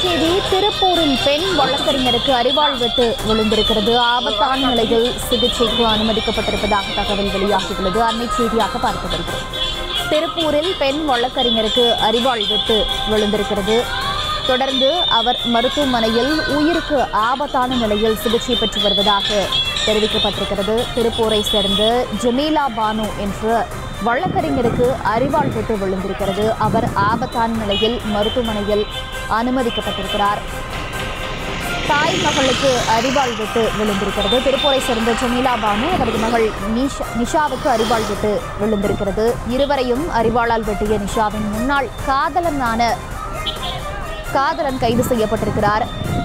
செய்தி திருப்பூரில் பெண் வழக்கறிஞருக்கு அரிவாள் வெட்டு விழுந்திருக்கிறது ஆபத்தான நிலையில் சிகிச்சைக்கு அனுமதிக்கப்பட்டிருப்பதாக தகவல் வெளியாகியுள்ளது அண்மை செய்தியாக பார்த்து வருகிறோம் திருப்பூரில் பெண் வழக்கறிஞருக்கு அரிவாள் வெட்டு விழுந்திருக்கிறது தொடர்ந்து அவர் மருத்துவமனையில் உயிருக்கு ஆபத்தான நிலையில் சிகிச்சை பெற்று வருவதாக தெரிவிக்கப்பட்டிருக்கிறது திருப்பூரை சேர்ந்த ஜமீலா பானு என்ற வழக்கறிஞருக்கு அரிவாள் வெட்டு விழுந்திருக்கிறது அவர் ஆபத்தான நிலையில் மருத்துவமனையில் அனுமதிக்கப்பட்டிருக்கிறார் தாய் மகளுக்கு அரிவாள் வெட்டு விழுந்திருக்கிறது திருப்பூரை சேர்ந்த ஜமீலா பானு அவரது மகள் நிஷா நிஷாவுக்கு அரிவாள் வெட்டு விழுந்திருக்கிறது இருவரையும் அரிவாளால் வெட்டிய நிஷாவின் முன்னாள் காதலனான காதலன் கைது செய்யப்பட்டிருக்கிறார்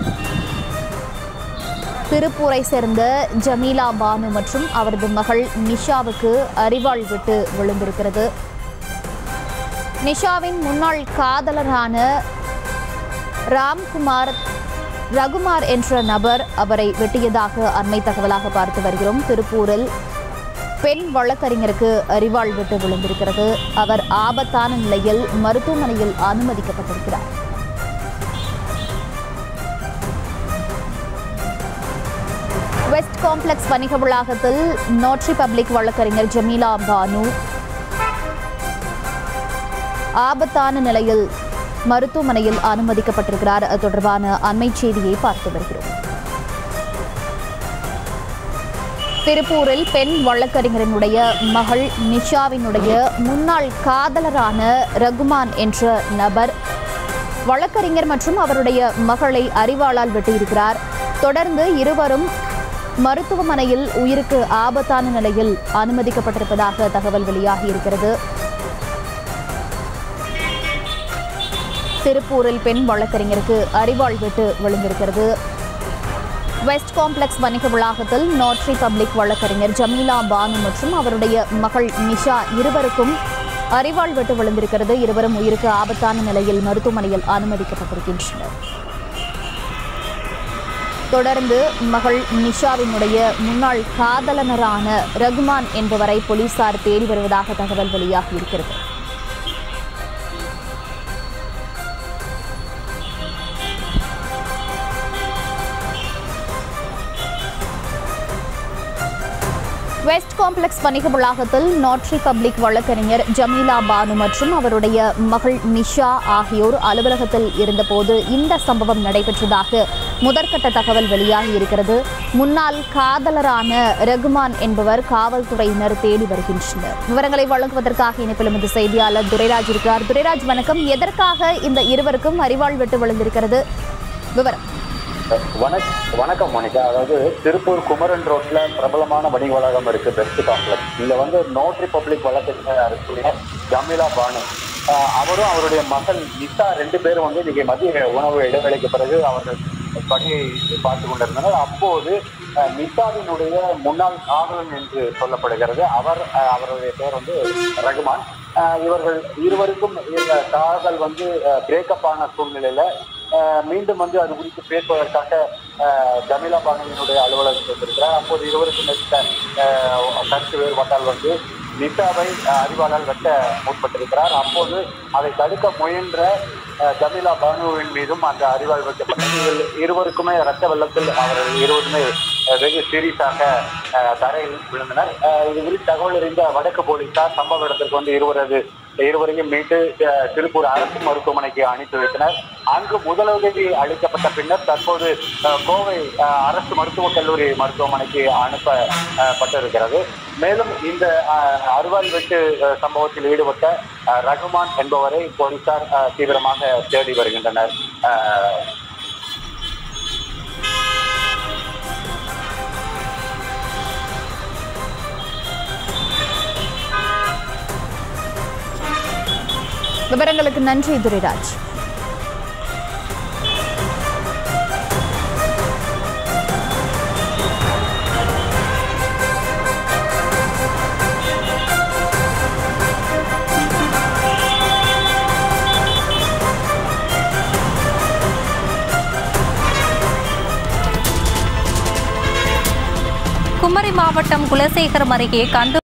திருப்பூரை சேர்ந்த ஜமீலா பானு மற்றும் அவரது மகள் நிஷாவுக்கு அரிவாள் வெட்டு விழுந்திருக்கிறது நிஷாவின் முன்னாள் காதலரான ராம்குமார் ரகுமார் என்ற நபர் அவரை வெட்டியதாக அண்மை தகவலாக பார்த்து வருகிறோம் திருப்பூரில் பெண் வழக்கறிஞருக்கு அரிவாள் வெட்டு விழுந்திருக்கிறது அவர் ஆபத்தான நிலையில் மருத்துவமனையில் அனுமதிக்கப்பட்டிருக்கிறார் வெஸ்ட் காம்ப்ளெக்ஸ் வணிக வளாகத்தில் நோட்ரி பப்ளிக் வழக்கறிஞர் ஜமீலா பானு ஆபத்தான நிலையில் மருத்துவமனையில் அனுமதிக்கப்பட்டிருக்கிறார் அது தொடர்பான அண்மை செய்தியை பார்த்து வருகிறோம் திருப்பூரில் பெண் வழக்கறிஞரினுடைய மகள் நிஷாவினுடைய முன்னாள் காதலரான ரகுமான் என்ற நபர் வழக்கறிஞர் மற்றும் அவருடைய மகளை அறிவாளால் வெட்டியிருக்கிறார் தொடர்ந்து இருவரும் மருத்துவமனையில் உயிருக்கு ஆபத்தான நிலையில் அனுமதிக்கப்பட்டிருப்பதாக தகவல் வெளியாகியிருக்கிறது திருப்பூரில் பெண் வழக்கறிஞருக்கு அரிவாள் வெட்டு விழுந்திருக்கிறது வெஸ்ட் காம்ப்ளெக்ஸ் வணிக வளாகத்தில் நோட்ரி பப்ளிக் வழக்கறிஞர் ஜமீலா பானு மற்றும் அவருடைய மகள் நிஷா இருவருக்கும் அரிவாள் வெட்டு விழுந்திருக்கிறது இருவரும் உயிருக்கு ஆபத்தான நிலையில் மருத்துவமனையில் அனுமதிக்கப்பட்டிருக்கின்றனர் தொடர்ந்து மகள் நிஷாவினுடைய முன்னாள் காதலனரான ரகுமான் என்பவரை போலீசார் தேடி வருவதாக தகவல் வெளியாகியிருக்கிறது வெஸ்ட் காம்ப்ளெக்ஸ் வணிக வளாகத்தில் நோட்ரி பப்ளிக் வழக்கறிஞர் ஜமீலா பானு மற்றும் அவருடைய மகள் நிஷா ஆகியோர் அலுவலகத்தில் இருந்தபோது இந்த சம்பவம் நடைபெற்றதாக முதற்கட்ட தகவல் வெளியாகி இருக்கிறது முன்னாள் காதலரான ரகுமான் என்பவர் காவல்துறையினர் தேடி வருகின்றனர் விவரங்களை வழங்குவதற்காக இணைப்பிலும் இந்த செய்தியாளர் துரைராஜ் இருக்கிறார் துரைராஜ் வணக்கம் எதற்காக இந்த இருவருக்கும் அறிவாள் வெட்டு விழுந்திருக்கிறது விவரம் வணக் வணக்கம் மோனிகா அதாவது திருப்பூர் குமரன் ரோட்ல பிரபலமான வணிக வளாகம் இருக்கு பெஸ்ட் காம்ப்ளெக்ஸ் இங்க வந்து நோட்ரி பப்ளிக் வழக்கறிஞர் இருக்கக்கூடிய ஜமீலா பானு ஆஹ் அவரும் அவருடைய மகள் நிஷா ரெண்டு பேரும் வந்து இன்னைக்கு மதிய உணவு இடைவேளைக்கு பிறகு அவர்கள் பணியை பார்த்து கொண்டிருந்தனர் அப்போது ஆஹ் நிஷாவினுடைய முன்னாள் காதலன் என்று சொல்லப்படுகிறது அவர் ஆஹ் அவருடைய பேர் வந்து ரகுமான் ஆஹ் இவர்கள் இருவருக்கும் இந்த காதல் வந்து பிரேக்கப் ஆன சூழ்நிலையில ஆஹ் மீண்டும் வந்து அது குறித்து பேசுவதற்காக ஆஹ் ஜமீலா பானுவினுடைய அலுவலகத்தில் வந்திருக்கிறார் அப்போது இருவருக்கும் இருந்த ஆஹ் கருத்து வேறுபாட்டால் வந்து நிஷாவை ஆஹ் அறிவாளால் வெட்ட முற்பட்டிருக்கிறார் அப்போது அதை தடுக்க முயன்ற ஆஹ் ஜமீலா பானுவின் மீதும் அந்த அறிவாள் வெட்டப்பட்டது இதில் இருவருக்குமே ரத்த வெள்ளத்தில் அவர்கள் இருவருமே ஆஹ் வெகு சீரியஸாக ஆஹ் தரையில் விழுந்தனர் ஆஹ் இது குறித்து தகவல் அறிந்த வடக்கு போலீசார் சம்பவ இடத்திற்கு வந்து இருவரது இருவரையும் மீட்டு அஹ், திருப்பூர் அரசு மருத்துவமனைக்கு அனுப்பி வைத்தனர் அங்கு முதலுதவி அளிக்கப்பட்ட பின்னர் தற்போது அஹ், கோவை அஹ், அரசு மருத்துவக் கல்லூரி மருத்துவமனைக்கு அனுப்பப்பட்டிருக்கிறது மேலும் இந்த அஹ், அறுவாள் வெட்டு அஹ், சம்பவத்தில் ஈடுபட்ட அஹ், ரகுமான் என்பவரை போலீசார் அஹ், தீவிரமாக தேடி வருகின்றனர் அஹ், விவரங்களுக்கு நன்றி துரைராஜ் குமரி மாவட்டம் குலசேகரம் அருகே கண்டு